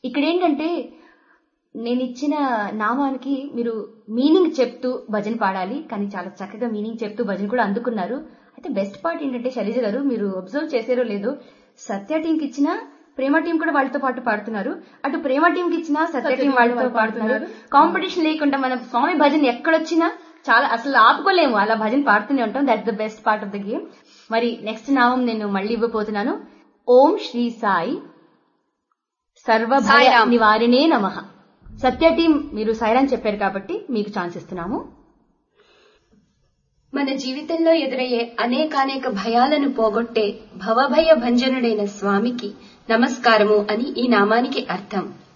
ఇక్కడ ఏంటంటే నేను ఇచ్చిన నామానికి మీరు మీనింగ్ చెప్తూ భజన పాడాలి కానీ చాలా చక్కగా మీనింగ్ చెప్తూ భజన కూడా అందుకున్నారు అయితే బెస్ట్ పార్ట్ ఏంటంటే శైలజ గారు మీరు అబ్జర్వ్ చేసారో లేదో సత్య టీంకి ఇచ్చిన ప్రేమ టీం కూడా వాళ్ళతో పాటు పాడుతున్నారు అటు ప్రేమ టీంకి ఇచ్చిన సత్య టీం వాళ్ళతో పాడుతున్నారు కాంపిటీషన్ లేకుండా మన స్వామి భజన ఎక్కడొచ్చినా చాలా అసలు ఆపుకోలేము అలా భజన పాడుతూనే ఉంటాం that's the best part of the game మరి నెక్స్ట్ నామం నేను మళ్ళీ ఇవ్వబోతున్నాను ఓం శ్రీ సాయి సర్వభయ సాయిరామ్. నివారిణే నమ సత్య టీం మీరు సాయిరాన్ చెప్పారు కాబట్టి మీకు ఛాన్స్ ఇస్తున్నాము మన జీవితంలో ఎదురయ్యే అనేకానేక భయాలను పోగొట్టే భవభయ భంజనుడైన స్వామికి నమస్కారము అని ఈ నామానికి అర్థం